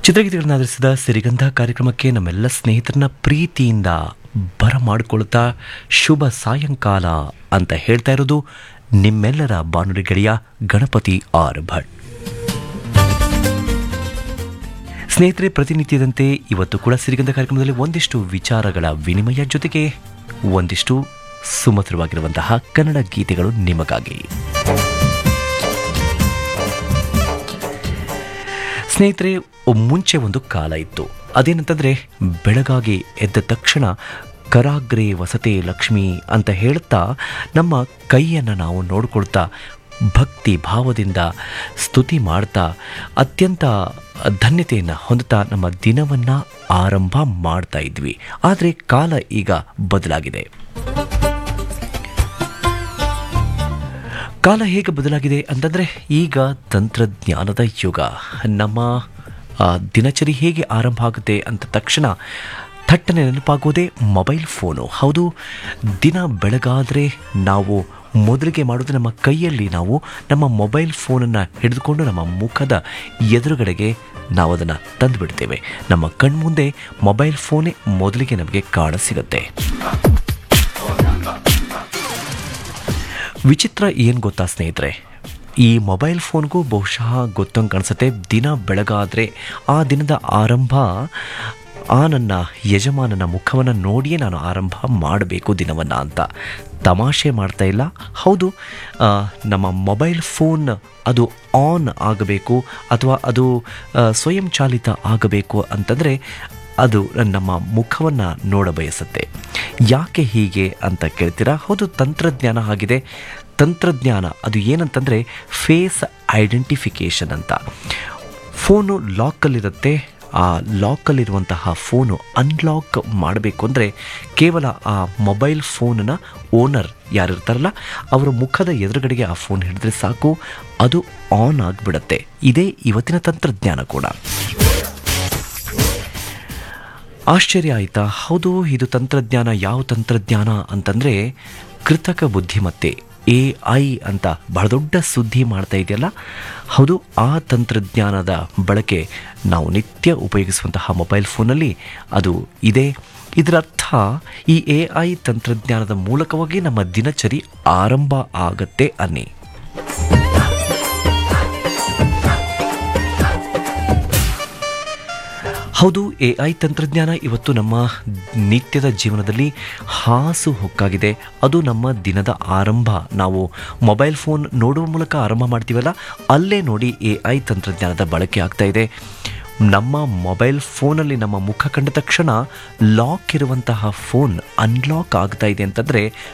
ಚಿತ್ರಗೀತೆಗಳನ್ನು ಆಧರಿಸಿದ ಸಿರಿಗಂಧ ಕಾರ್ಯಕ್ರಮಕ್ಕೆ ನಮ್ಮೆಲ್ಲ ಸ್ನೇಹಿತರನ್ನ ಪ್ರೀತಿಯಿಂದ ಬರಮಾಡಿಕೊಳ್ತಾ ಶುಭ ಸಾಯಂಕಾಲ ಅಂತ ಹೇಳ್ತಾ ಇರೋದು ನಿಮ್ಮೆಲ್ಲರ ಬಾನುಲಿ ಗೆಳೆಯ ಗಣಪತಿ ಆರ್ ಭಟ್ ಸ್ನೇಹಿತರೆ ಪ್ರತಿನಿತ್ಯದಂತೆ ಇವತ್ತು ಕೂಡ ಸಿರಿಗಂಧ ಕಾರ್ಯಕ್ರಮದಲ್ಲಿ ಒಂದಿಷ್ಟು ವಿಚಾರಗಳ ವಿನಿಮಯ ಜೊತೆಗೆ ಒಂದಿಷ್ಟು ಸುಮಧುರವಾಗಿರುವಂತಹ ಕನ್ನಡ ಗೀತೆಗಳು ನಿಮಗಾಗಿ ಸ್ನೇಹಿತರೆ ಮುಂಚೆ ಒಂದು ಕಾಲ ಇತ್ತು ಅದೇನಂತಂದರೆ ಬೆಳಗಾಗಿ ಎದ್ದ ತಕ್ಷಣ ಕರಾಗ್ರೆ ವಸತೆ ಲಕ್ಷ್ಮಿ ಅಂತ ಹೇಳ್ತಾ ನಮ್ಮ ಕೈಯನ್ನು ನಾವು ನೋಡ್ಕೊಳ್ತಾ ಭಕ್ತಿ ಭಾವದಿಂದ ಸ್ತುತಿ ಮಾಡ್ತಾ ಅತ್ಯಂತ ಧನ್ಯತೆಯನ್ನು ಹೊಂದುತ್ತಾ ನಮ್ಮ ದಿನವನ್ನು ಆರಂಭ ಮಾಡ್ತಾ ಇದ್ವಿ ಆದರೆ ಕಾಲ ಈಗ ಬದಲಾಗಿದೆ ಕಾಲ ಹೇಗೆ ಬದಲಾಗಿದೆ ಅಂತಂದರೆ ಈಗ ತಂತ್ರಜ್ಞಾನದ ಯುಗ ನಮ್ಮ ಆ, ದಿನಚರಿ ಹೇಗೆ ಆರಂಭ ಆಗುತ್ತೆ ಅಂತ ತಕ್ಷಣ ಥಟ್ಟನೆ ನೆನಪಾಗೋದೇ ಮೊಬೈಲ್ ಫೋನು ಹೌದು ದಿನ ಬೆಳಗಾದರೆ ನಾವು ಮೊದಲಿಗೆ ಮಾಡೋದು ನಮ್ಮ ಕೈಯಲ್ಲಿ ನಾವು ನಮ್ಮ ಮೊಬೈಲ್ ಫೋನನ್ನು ಹಿಡಿದುಕೊಂಡು ನಮ್ಮ ಮುಖದ ಎದುರುಗಡೆಗೆ ನಾವು ಅದನ್ನು ತಂದುಬಿಡ್ತೇವೆ ನಮ್ಮ ಕಣ್ಮುಂದೆ ಮೊಬೈಲ್ ಫೋನೇ ಮೊದಲಿಗೆ ನಮಗೆ ಕಾಣಸಿಗುತ್ತೆ ವಿಚಿತ್ರ ಏನು ಗೊತ್ತಾ ಸ್ನೇಹಿತರೆ ಈ ಮೊಬೈಲ್ ಫೋನ್ಗೂ ಬಹುಶಃ ಗೊತ್ತಂಗೆ ಕಾಣಿಸುತ್ತೆ ದಿನ ಬೆಳಗಾದರೆ ಆ ದಿನದ ಆರಂಭ ಆ ನನ್ನ ಯಜಮಾನನ ಮುಖವನ್ನು ನೋಡಿಯೇ ನಾನು ಆರಂಭ ಮಾಡಬೇಕು ದಿನವನ್ನು ಅಂತ ತಮಾಷೆ ಮಾಡ್ತಾ ಇಲ್ಲ ಹೌದು ಆ, ನಮ್ಮ ಮೊಬೈಲ್ ಫೋನ್ ಅದು ಆನ್ ಆಗಬೇಕು ಅಥವಾ ಅದು ಆ, ಸ್ವಯಂ ಚಾಲಿತ ಆಗಬೇಕು ಅಂತಂದರೆ ಅದು ನಮ್ಮ ಮುಖವನ್ನು ನೋಡಬಯಸುತ್ತೆ ಯಾಕೆ ಹೀಗೆ ಅಂತ ಕೇಳ್ತೀರಾ ಹೌದು ತಂತ್ರಜ್ಞಾನ ಆಗಿದೆ ತಂತ್ರಜ್ಞಾನ ಅದು ಏನಂತಂದರೆ ಫೇಸ್ ಐಡೆಂಟಿಫಿಕೇಷನ್ ಅಂತ ಫೋನು ಲಾಕಲ್ಲಿರುತ್ತೆ ಆ ಲಾಕಲ್ಲಿರುವಂತಹ ಫೋನು ಅನ್ಲಾಕ್ ಮಾಡಬೇಕು ಅಂದರೆ ಕೇವಲ ಆ ಮೊಬೈಲ್ ಫೋನ್ನ ಓನರ್ ಯಾರಿರ್ತಾರಲ್ಲ ಅವರ ಮುಖದ ಎದುರುಗಡೆಗೆ ಆ ಫೋನ್ ಹಿಡಿದ್ರೆ ಸಾಕು ಅದು ಆನ್ ಆಗಿಬಿಡತ್ತೆ ಇದೇ ಇವತ್ತಿನ ತಂತ್ರಜ್ಞಾನ ಕೂಡ ಆಶ್ಚರ್ಯ ಆಯಿತಾ ಹೌದು ಇದು ತಂತ್ರಜ್ಞಾನ ಯಾವ ತಂತ್ರಜ್ಞಾನ ಅಂತಂದರೆ ಕೃತಕ ಬುದ್ಧಿಮತ್ತೆ ಎ ಐ ಅಂತ ಬಹಳ ದೊಡ್ಡ ಸುದ್ದಿ ಮಾಡ್ತಾ ಇದೆಯಲ್ಲ ಹೌದು ಆ ತಂತ್ರಜ್ಞಾನದ ಬಳಕೆ ನಾವು ನಿತ್ಯ ಉಪಯೋಗಿಸುವಂತಹ ಮೊಬೈಲ್ ಫೋನಲ್ಲಿ ಅದು ಇದೆ ಇದರರ್ಥ ಈ ಎ ಐ ತಂತ್ರಜ್ಞಾನದ ಮೂಲಕವಾಗಿ ನಮ್ಮ ದಿನಚರಿ ಆರಂಭ ಆಗತ್ತೆ ಅನ್ನಿ ಹೌದು ಎ ಐ ತಂತ್ರಜ್ಞಾನ ಇವತ್ತು ನಮ್ಮ ನಿತ್ಯದ ಜೀವನದಲ್ಲಿ ಹಾಸು ಹೊಕ್ಕಾಗಿದೆ ಅದು ನಮ್ಮ ದಿನದ ಆರಂಭ ನಾವು ಮೊಬೈಲ್ ಫೋನ್ ನೋಡುವ ಮೂಲಕ ಆರಂಭ ಮಾಡ್ತೀವಲ್ಲ ಅಲ್ಲೇ ನೋಡಿ ಎ ಐ ತಂತ್ರಜ್ಞಾನದ ಬಳಕೆ ಆಗ್ತಾ ಇದೆ ನಮ್ಮ ಮೊಬೈಲ್ ಫೋನಲ್ಲಿ ನಮ್ಮ ಮುಖ ಕಂಡ ತಕ್ಷಣ ಲಾಕ್ ಇರುವಂತಹ ಫೋನ್ ಅನ್ಲಾಕ್ ಆಗ್ತಾ ಇದೆ ಅಂತಂದರೆ